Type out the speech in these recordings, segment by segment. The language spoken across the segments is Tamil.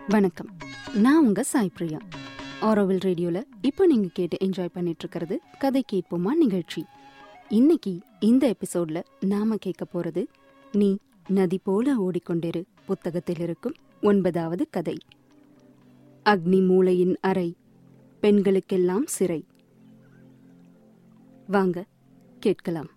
வணக்கம் நான் உங்க சாய் பிரியா ஆரோவில் ரேடியோல இப்போ நீங்க கேட்டு என்ஜாய் பண்ணிட்டு இருக்கிறது கதை கேட்போமா நிகழ்ச்சி இன்னைக்கு இந்த எபிசோட்ல நாம கேட்க போறது நீ நதி போல ஓடிக்கொண்டிரு புத்தகத்தில் இருக்கும் ஒன்பதாவது கதை அக்னி மூளையின் அறை பெண்களுக்கெல்லாம் சிறை வாங்க கேட்கலாம்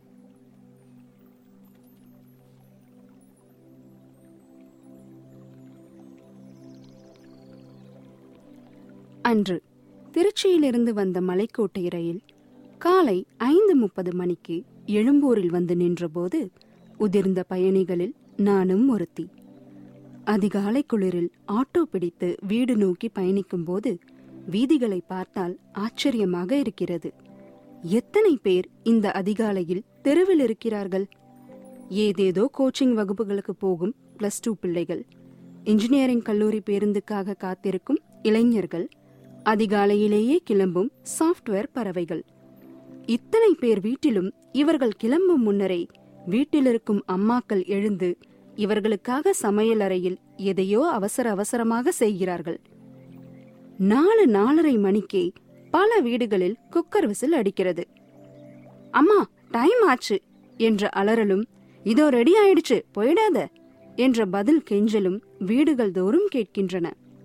அன்று திருச்சியிலிருந்து வந்த மலைக்கோட்டை ரயில் காலை ஐந்து முப்பது மணிக்கு எழும்பூரில் வந்து நின்றபோது உதிர்ந்த பயணிகளில் நானும் ஒருத்தி அதிகாலை குளிரில் ஆட்டோ பிடித்து வீடு நோக்கி பயணிக்கும்போது வீதிகளை பார்த்தால் ஆச்சரியமாக இருக்கிறது எத்தனை பேர் இந்த அதிகாலையில் தெருவில் இருக்கிறார்கள் ஏதேதோ கோச்சிங் வகுப்புகளுக்கு போகும் பிளஸ் டூ பிள்ளைகள் இன்ஜினியரிங் கல்லூரி பேருந்துக்காக காத்திருக்கும் இளைஞர்கள் அதிகாலையிலேயே கிளம்பும் சாஃப்ட்வேர் பறவைகள் இத்தனை பேர் வீட்டிலும் இவர்கள் கிளம்பும் முன்னரே வீட்டிலிருக்கும் அம்மாக்கள் எழுந்து இவர்களுக்காக சமையல் அறையில் எதையோ அவசர அவசரமாக செய்கிறார்கள் நாலு நாலரை மணிக்கே பல வீடுகளில் குக்கர் விசில் அடிக்கிறது அம்மா டைம் ஆச்சு என்ற அலறலும் இதோ ரெடி ஆயிடுச்சு போயிடாத என்ற பதில் கெஞ்சலும் வீடுகள் தோறும் கேட்கின்றன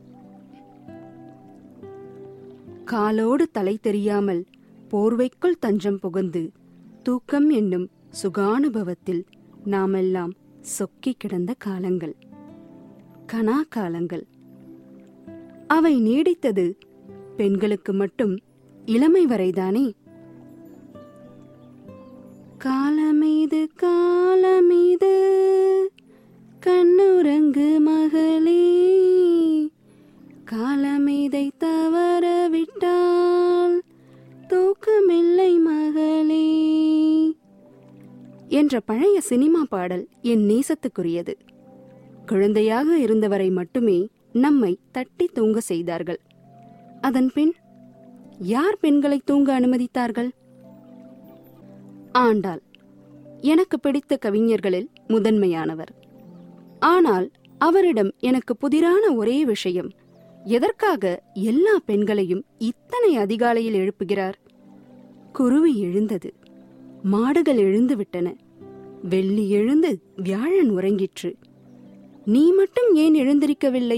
காலோடு தலை தெரியாமல் போர்வைக்குள் தஞ்சம் புகுந்து தூக்கம் என்னும் சுகானுபவத்தில் நாமெல்லாம் சொக்கி கிடந்த காலங்கள் கனா காலங்கள் அவை நீடித்தது பெண்களுக்கு மட்டும் இளமை வரைதானே காலமீது காலமீது கண்ணுறங்கு மகளே காலமீதை தவற விட்டால் தூக்கமில்லை மகளே என்ற பழைய சினிமா பாடல் என் நேசத்துக்குரியது குழந்தையாக இருந்தவரை மட்டுமே நம்மை தட்டி தூங்க செய்தார்கள் அதன் பின் யார் பெண்களை தூங்க அனுமதித்தார்கள் ஆண்டாள் எனக்கு பிடித்த கவிஞர்களில் முதன்மையானவர் ஆனால் அவரிடம் எனக்கு புதிரான ஒரே விஷயம் எதற்காக எல்லா பெண்களையும் இத்தனை அதிகாலையில் எழுப்புகிறார் குருவி எழுந்தது மாடுகள் எழுந்து விட்டன வெள்ளி எழுந்து வியாழன் உறங்கிற்று நீ மட்டும் ஏன் எழுந்திருக்கவில்லை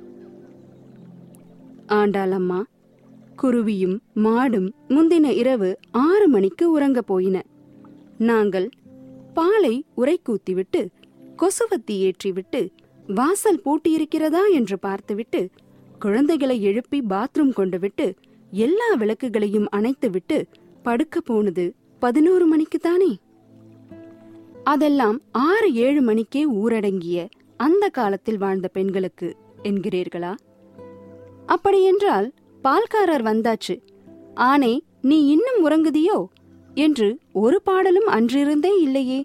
ஆண்டாளம்மா குருவியும் மாடும் முந்தின இரவு ஆறு மணிக்கு உறங்கப் போயின நாங்கள் பாலை உரைக்கூத்திவிட்டு கொசுவத்தி ஏற்றிவிட்டு வாசல் பூட்டியிருக்கிறதா என்று பார்த்துவிட்டு குழந்தைகளை எழுப்பி பாத்ரூம் கொண்டு விட்டு எல்லா விளக்குகளையும் அணைத்துவிட்டு படுக்க போனது பதினோரு மணிக்கு தானே அதெல்லாம் ஆறு ஏழு மணிக்கே ஊரடங்கிய அந்த காலத்தில் வாழ்ந்த பெண்களுக்கு என்கிறீர்களா அப்படியென்றால் பால்காரர் வந்தாச்சு ஆனே நீ இன்னும் உறங்குதியோ என்று ஒரு பாடலும் அன்றிருந்தே இல்லையே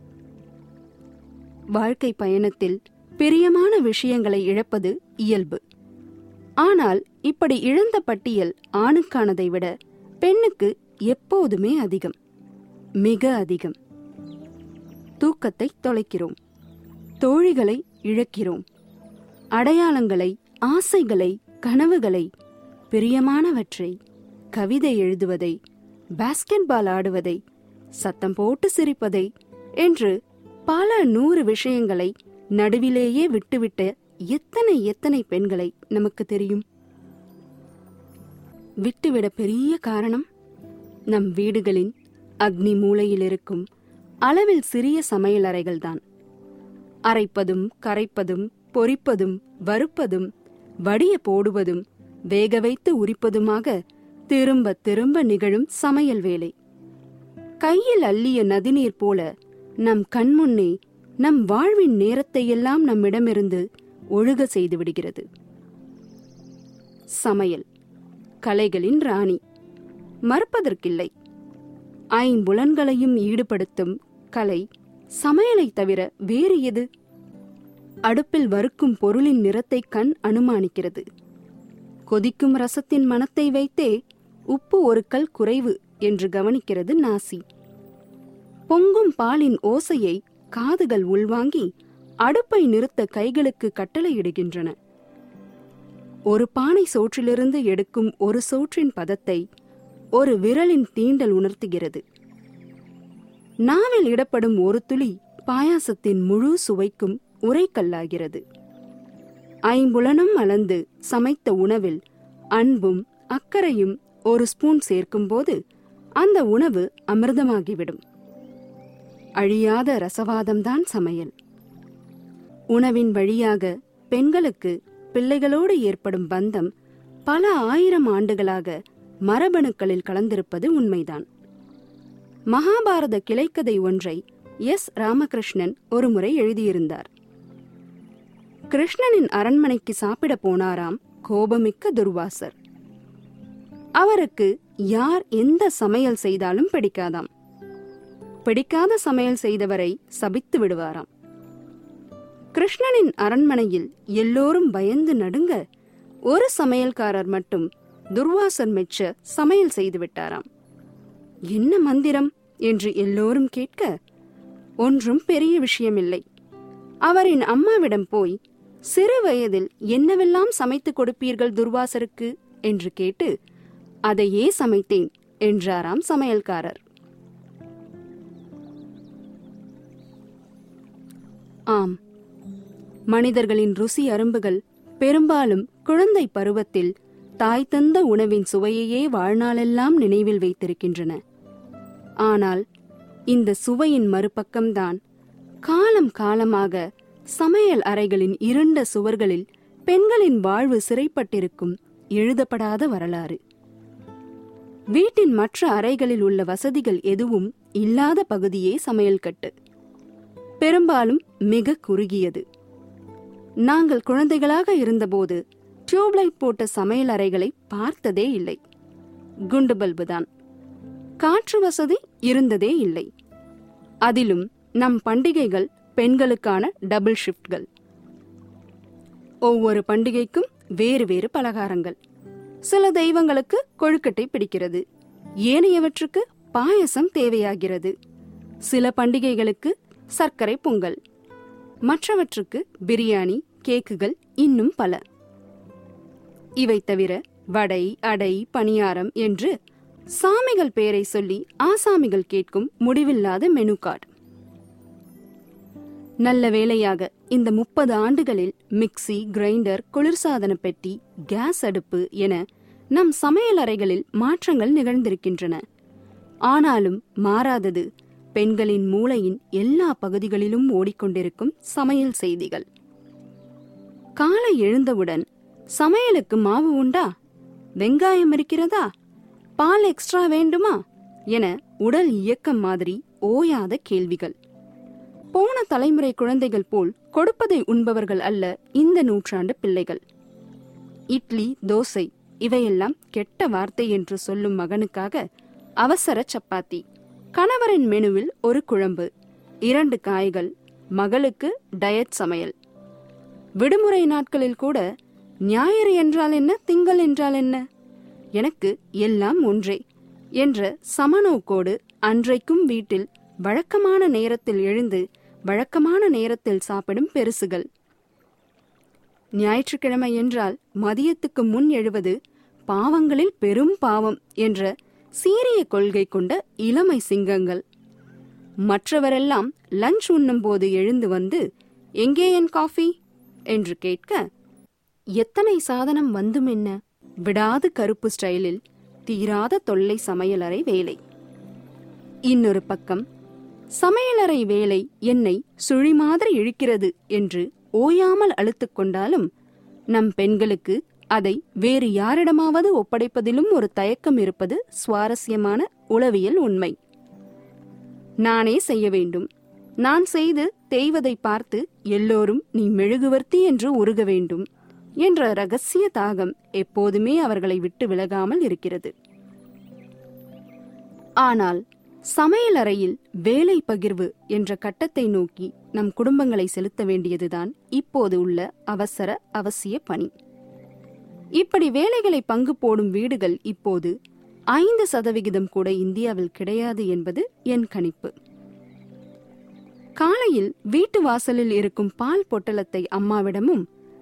வாழ்க்கை பயணத்தில் பிரியமான விஷயங்களை இழப்பது இயல்பு ஆனால் இப்படி இழந்த பட்டியல் ஆணுக்கானதை விட பெண்ணுக்கு எப்போதுமே அதிகம் மிக அதிகம் தூக்கத்தை தொலைக்கிறோம் தோழிகளை இழக்கிறோம் அடையாளங்களை ஆசைகளை கனவுகளை பிரியமானவற்றை கவிதை எழுதுவதை பாஸ்கெட் பால் ஆடுவதை சத்தம் போட்டு சிரிப்பதை என்று பல நூறு விஷயங்களை நடுவிலேயே விட்டுவிட்ட எத்தனை எத்தனை பெண்களை நமக்கு தெரியும் விட்டுவிட பெரிய காரணம் நம் வீடுகளின் அக்னி மூலையில் இருக்கும் அளவில் சிறிய சமையலறைகள்தான் அரைப்பதும் கரைப்பதும் பொரிப்பதும் வறுப்பதும் வடிய போடுவதும் வேக வைத்து உரிப்பதுமாக திரும்ப திரும்ப நிகழும் சமையல் வேலை கையில் அள்ளிய நதிநீர் போல நம் கண்முன்னே நம் வாழ்வின் நேரத்தையெல்லாம் நம்மிடமிருந்து ஒழுக செய்து விடுகிறது சமையல் கலைகளின் ராணி மறுப்பதற்கில்லை ஐம்புலன்களையும் ஈடுபடுத்தும் கலை சமையலை தவிர வேறு எது அடுப்பில் வறுக்கும் பொருளின் நிறத்தை கண் அனுமானிக்கிறது கொதிக்கும் ரசத்தின் மனத்தை வைத்தே உப்பு ஒரு கல் குறைவு என்று கவனிக்கிறது நாசி பொங்கும் பாலின் ஓசையை காதுகள் உள்வாங்கி அடுப்பை நிறுத்த கைகளுக்கு கட்டளையிடுகின்றன ஒரு பானை சோற்றிலிருந்து எடுக்கும் ஒரு சோற்றின் பதத்தை ஒரு விரலின் தீண்டல் உணர்த்துகிறது நாவில் இடப்படும் ஒரு துளி பாயாசத்தின் முழு சுவைக்கும் உரைக்கல்லாகிறது ஐம்புலனும் அளந்து சமைத்த உணவில் அன்பும் அக்கறையும் ஒரு ஸ்பூன் சேர்க்கும்போது அந்த உணவு அமிர்தமாகிவிடும் அழியாத ரசவாதம்தான் சமையல் உணவின் வழியாக பெண்களுக்கு பிள்ளைகளோடு ஏற்படும் பந்தம் பல ஆயிரம் ஆண்டுகளாக மரபணுக்களில் கலந்திருப்பது உண்மைதான் மகாபாரத கிளைக்கதை ஒன்றை எஸ் ராமகிருஷ்ணன் ஒருமுறை எழுதியிருந்தார் கிருஷ்ணனின் அரண்மனைக்கு சாப்பிட போனாராம் கோபமிக்க துர்வாசர் அவருக்கு யார் எந்த சமையல் செய்தாலும் பிடிக்காதாம் பிடிக்காத சமையல் செய்தவரை சபித்து விடுவாராம் கிருஷ்ணனின் அரண்மனையில் எல்லோரும் பயந்து நடுங்க ஒரு சமையல்காரர் மட்டும் துர்வாசர் மெச்ச சமையல் செய்து விட்டாராம் என்ன மந்திரம் என்று எல்லோரும் கேட்க ஒன்றும் பெரிய விஷயமில்லை அவரின் அம்மாவிடம் போய் சிறு வயதில் என்னவெல்லாம் சமைத்துக் கொடுப்பீர்கள் துர்வாசருக்கு என்று கேட்டு அதையே சமைத்தேன் என்றாராம் சமையல்காரர் ஆம் மனிதர்களின் ருசி அரும்புகள் பெரும்பாலும் குழந்தை பருவத்தில் தாய் தந்த உணவின் சுவையையே வாழ்நாளெல்லாம் நினைவில் வைத்திருக்கின்றன ஆனால் இந்த சுவையின் மறுபக்கம்தான் காலம் காலமாக சமையல் அறைகளின் இருண்ட சுவர்களில் பெண்களின் வாழ்வு சிறைப்பட்டிருக்கும் எழுதப்படாத வரலாறு வீட்டின் மற்ற அறைகளில் உள்ள வசதிகள் எதுவும் இல்லாத பகுதியே சமையல் கட்டு பெரும்பாலும் மிக குறுகியது நாங்கள் குழந்தைகளாக இருந்தபோது டியூப்லைட் போட்ட சமையல் அறைகளை பார்த்ததே இல்லை குண்டு பல்பு தான் காற்று வசதி இருந்ததே இல்லை அதிலும் நம் பண்டிகைகள் பெண்களுக்கான டபுள் ஷிஃப்ட்கள் ஒவ்வொரு பண்டிகைக்கும் வேறு வேறு பலகாரங்கள் சில தெய்வங்களுக்கு கொழுக்கட்டை பிடிக்கிறது ஏனையவற்றுக்கு பாயசம் தேவையாகிறது சில பண்டிகைகளுக்கு சர்க்கரை பொங்கல் மற்றவற்றுக்கு பிரியாணி கேக்குகள் இன்னும் பல இவை தவிர வடை அடை பணியாரம் என்று சாமிகள் பெயரை சொல்லி ஆசாமிகள் கேட்கும் முடிவில்லாத மெனு கார்டு நல்ல வேளையாக இந்த முப்பது ஆண்டுகளில் மிக்சி கிரைண்டர் குளிர்சாதன பெட்டி கேஸ் அடுப்பு என நம் சமையல் அறைகளில் மாற்றங்கள் நிகழ்ந்திருக்கின்றன ஆனாலும் மாறாதது பெண்களின் மூளையின் எல்லா பகுதிகளிலும் ஓடிக்கொண்டிருக்கும் சமையல் செய்திகள் காலை எழுந்தவுடன் சமையலுக்கு மாவு உண்டா வெங்காயம் இருக்கிறதா பால் எக்ஸ்ட்ரா வேண்டுமா என உடல் இயக்கம் மாதிரி ஓயாத கேள்விகள் போன தலைமுறை குழந்தைகள் போல் கொடுப்பதை உண்பவர்கள் அல்ல இந்த நூற்றாண்டு பிள்ளைகள் இட்லி தோசை இவையெல்லாம் கெட்ட வார்த்தை என்று சொல்லும் மகனுக்காக அவசர சப்பாத்தி கணவரின் மெனுவில் ஒரு குழம்பு இரண்டு காய்கள் மகளுக்கு டயட் சமையல் விடுமுறை நாட்களில் கூட ஞாயிறு என்றால் என்ன திங்கள் என்றால் என்ன எனக்கு எல்லாம் ஒன்றே என்ற சமநோக்கோடு அன்றைக்கும் வீட்டில் வழக்கமான நேரத்தில் எழுந்து வழக்கமான நேரத்தில் சாப்பிடும் பெருசுகள் ஞாயிற்றுக்கிழமை என்றால் மதியத்துக்கு முன் எழுவது பாவங்களில் பெரும் பாவம் என்ற சீரிய கொள்கை கொண்ட இளமை சிங்கங்கள் மற்றவரெல்லாம் லஞ்ச் உண்ணும்போது எழுந்து வந்து எங்கே என் காஃபி என்று கேட்க எத்தனை சாதனம் வந்தும் என்ன விடாது கருப்பு ஸ்டைலில் தீராத தொல்லை சமையலறை வேலை இன்னொரு பக்கம் சமையலறை வேலை என்னை சுழி மாதிரி இழுக்கிறது என்று ஓயாமல் அழுத்துக் கொண்டாலும் நம் பெண்களுக்கு அதை வேறு யாரிடமாவது ஒப்படைப்பதிலும் ஒரு தயக்கம் இருப்பது சுவாரஸ்யமான உளவியல் உண்மை நானே செய்ய வேண்டும் நான் செய்து தேய்வதை பார்த்து எல்லோரும் நீ மெழுகுவர்த்தி என்று உருக வேண்டும் என்ற ரகசிய தாகம் எப்போதுமே அவர்களை விட்டு விலகாமல் இருக்கிறது ஆனால் சமையலறையில் வேலை பகிர்வு என்ற கட்டத்தை நோக்கி நம் குடும்பங்களை செலுத்த வேண்டியதுதான் இப்போது உள்ள அவசர அவசிய பணி இப்படி வேலைகளை பங்கு போடும் வீடுகள் இப்போது ஐந்து சதவிகிதம் கூட இந்தியாவில் கிடையாது என்பது என் கணிப்பு காலையில் வீட்டு வாசலில் இருக்கும் பால் பொட்டலத்தை அம்மாவிடமும்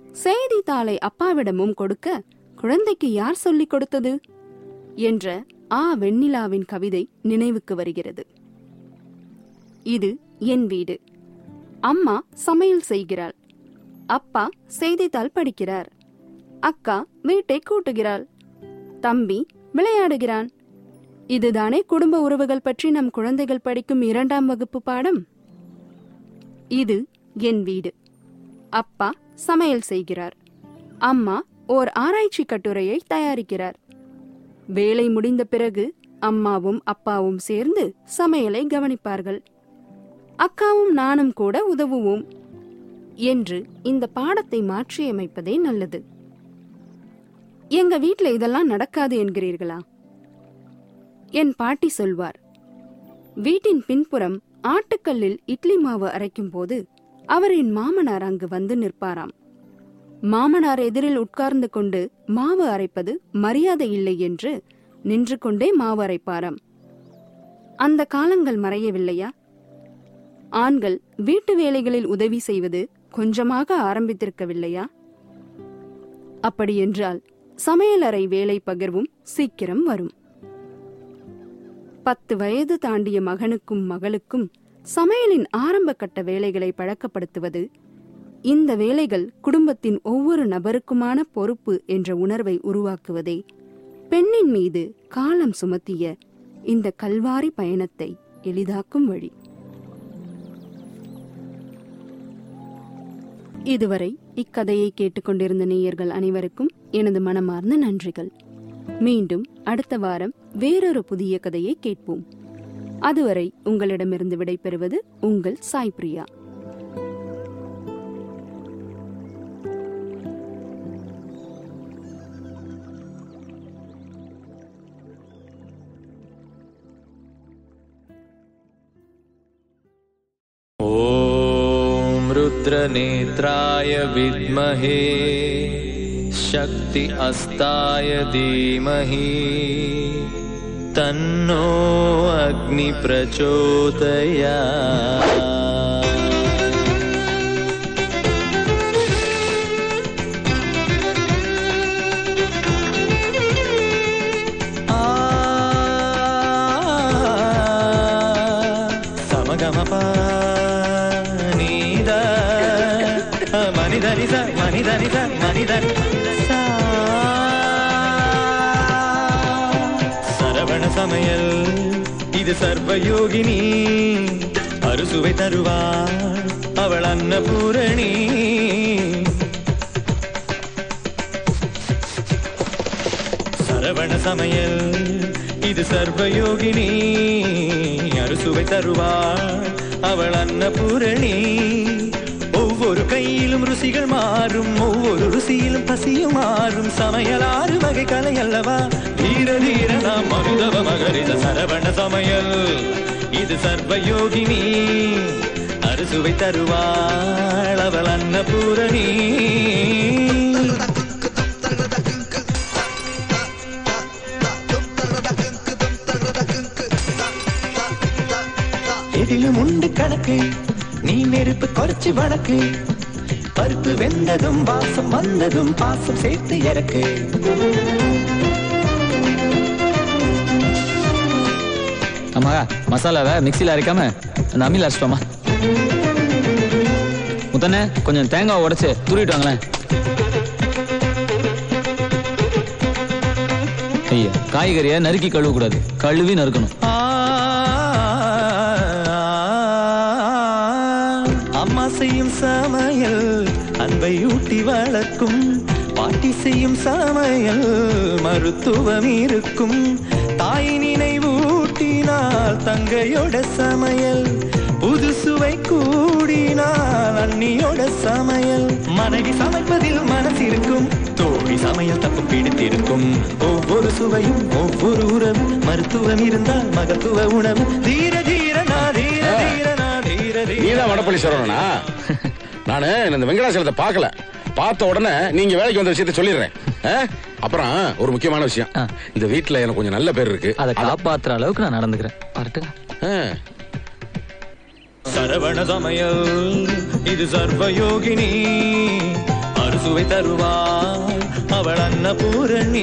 செய்தித்தாளை அப்பாவிடமும் கொடுக்க குழந்தைக்கு யார் சொல்லிக் கொடுத்தது என்ற ஆ வெண்ணிலாவின் கவிதை நினைவுக்கு வருகிறது இது என் வீடு அம்மா சமையல் செய்கிறாள் அப்பா செய்தித்தாள் படிக்கிறார் அக்கா வீட்டை கூட்டுகிறாள் தம்பி விளையாடுகிறான் இதுதானே குடும்ப உறவுகள் பற்றி நம் குழந்தைகள் படிக்கும் இரண்டாம் வகுப்பு பாடம் இது என் வீடு அப்பா சமையல் செய்கிறார் அம்மா ஓர் ஆராய்ச்சி கட்டுரையை தயாரிக்கிறார் வேலை முடிந்த பிறகு அம்மாவும் அப்பாவும் சேர்ந்து சமையலை கவனிப்பார்கள் அக்காவும் நானும் கூட உதவுவோம் என்று இந்த பாடத்தை மாற்றியமைப்பதே நல்லது எங்க வீட்ல இதெல்லாம் நடக்காது என்கிறீர்களா என் பாட்டி சொல்வார் வீட்டின் பின்புறம் ஆட்டுக்கல்லில் இட்லி மாவு அரைக்கும் போது அவரின் மாமனார் அங்கு வந்து நிற்பாராம் மாமனார் எதிரில் உட்கார்ந்து கொண்டு மாவு அரைப்பது மரியாதை இல்லை என்று நின்று கொண்டே மாவு அரைப்பாராம் அந்த காலங்கள் மறையவில்லையா ஆண்கள் வீட்டு வேலைகளில் உதவி செய்வது கொஞ்சமாக ஆரம்பித்திருக்கவில்லையா அப்படியென்றால் சமையலறை வேலை பகிர்வும் சீக்கிரம் வரும் பத்து வயது தாண்டிய மகனுக்கும் மகளுக்கும் சமையலின் ஆரம்ப கட்ட வேலைகளை பழக்கப்படுத்துவது இந்த வேலைகள் குடும்பத்தின் ஒவ்வொரு நபருக்குமான பொறுப்பு என்ற உணர்வை உருவாக்குவதே பெண்ணின் மீது காலம் சுமத்திய இந்த கல்வாரி பயணத்தை எளிதாக்கும் வழி இதுவரை இக்கதையை கேட்டுக்கொண்டிருந்த நேயர்கள் அனைவருக்கும் எனது மனமார்ந்த நன்றிகள் மீண்டும் அடுத்த வாரம் வேறொரு புதிய கதையை கேட்போம் அதுவரை உங்களிடமிருந்து விடைபெறுவது உங்கள் சாய் பிரியா ॐ रुद्रनेत्राय विद्महे शक्ति अस्ताय धीमहि तन्नो अग्नि प्रचोदया సమగమప నీద మనిదని స మనిదని స మనిదని சா. சரவண சமையல் இது சர்வயோகினி அறுசுவை தருவாள் அவள் அன்னபூரணி சரவண சமையல் இது சர்வயோகினி அறுசுவை தருவாள் அவள் அன்னபூரணி ஒவ்வொரு கையிலும் ருசிகள் மாறும் ஒவ்வொரு ருசியிலும் பசியும் மாறும் சமையல் ஆறு வகை கலை அல்லவா தீர தீர நாம் மருதவ மகரித சரவண சமையல் இது சர்வயோகினி அறுசுவை தருவாள் அவள் அன்னபூரணி எதிலும் உண்டு கணக்கு நீ நெருப்பு குறைச்சு வழக்கு பருப்பு வெந்ததும் வாசம் வந்ததும் பாசம் சேர்த்து இறக்கு அம்மா மசாலாவை மிக்சியில் அரைக்காம அந்த அம்மியில் அரைச்சிட்டோமா முத்தண்ணே கொஞ்சம் தேங்காய் உடைச்சு துருவிட்டு வாங்களேன் ஐயா காய்கறியை நறுக்கி கழுவ கூடாது கழுவி நறுக்கணும் ஆ, அம்மா செய்யும் சமையல் அன்பை ஊட்டி வளர்க்கும் பாட்டி செய்யும் சமையல் மருத்துவம் இருக்கும் தாய் நினைவூட்டினால் தங்கையோட சமையல் புது சுவை கூடினால் அண்ணியோட சமையல் மனைவி சமைப்பதில் மனசு இருக்கும் தோழி சமையல் தப்பு பிடித்திருக்கும் ஒவ்வொரு சுவையும் ஒவ்வொரு உறவு மருத்துவம் இருந்தால் மகத்துவ உணவு தீர தீர நா தீர தீர நா தீர தீர நீதான் வடப்பள்ளி சரவணனா நானு இந்த வெங்கடாசலத்தை பார்க்கல பார்த்த உடனே நீங்க வேலைக்கு வந்த விஷயத்த சொல்லிடுறேன் ஆ? அப்புறம் ஒரு முக்கியமான விஷயம் ஆ. இந்த வீட்ல எனக்கு கொஞ்சம் நல்ல பேர் இருக்கு அதை காப்பாத்துற அளவுக்கு நான் நடந்துக்கிறேன் வரட்டுங்க ஆ. சரவண சமையல் இது சர்வயோகினி அறுசு அறுசுவை தருவாள் அவள் அன்னபூரணி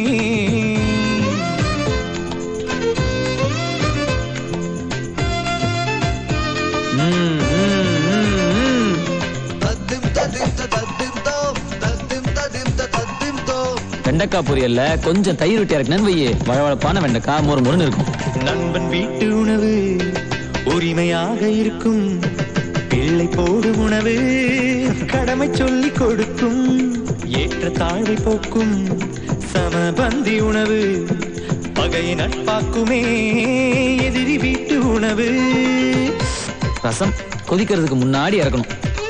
ம், ம், ம், ம். வெண்டைக்காய் பொரியல்ல கொஞ்சம் தயிர் விட்டு இறக்குனேன்னு வையே வழவழப்பான வெண்டைக்காய் மொறு மொறுன்னு இருக்கும் நண்பன் வீட்டு உணவு உரிமையாக இருக்கும் பிள்ளை போடும் உணவு கடமை சொல்லி கொடுக்கும் ஏற்ற தாழ்வை போக்கும் சமபந்தி உணவு பகையை நட்பாக்குமே எதிரி வீட்டு உணவு ரசம் கொதிக்கிறதுக்கு முன்னாடி இறக்கணும்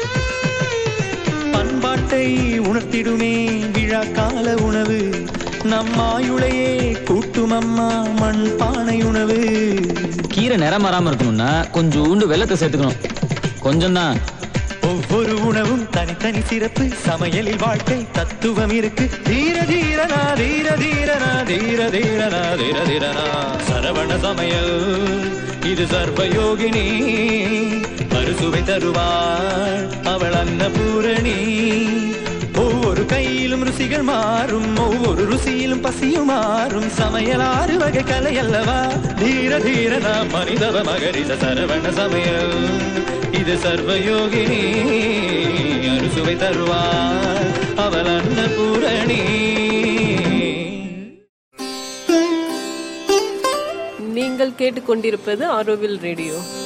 பண்பாட்டை உணர்த்திடுமே விழா கால உணவு நம்மாயுளையே கூட்டும் அம்மா மண் பானை உணவு கீரை நிறம் மாறாம இருக்கணும்னா கொஞ்சோண்டு வெள்ளத்தை சேர்த்துக்கணும் கொஞ்சம் தான் ஒவ்வொரு உணவும் தனித்தனி சிறப்பு சமையலில் வாழ்க்கை தத்துவம் இருக்கு தீர தீரனா தீர தீரனா தீர தீரனா தீர தீரனா சரவண சமையல் இது சர்வயோகினி அறுசுவை தருவாள் அவள் அன்னபூரணி ஒவ்வொரு கையிலும் ருசிகள் மாறும் ஒவ்வொரு ருசியிலும் பசியும் மாறும் சமையல் ஆறு வகை கலை அல்லவா தீர தீரனா மனிதவ மகரித சரவண சமையல் இது சர்வயோகினி அறுசுவை தருவாள் அவள் அன்னபூரணி நீங்கள் கேட்டுக்கொண்டிருப்பது ஆரோவில் ரேடியோ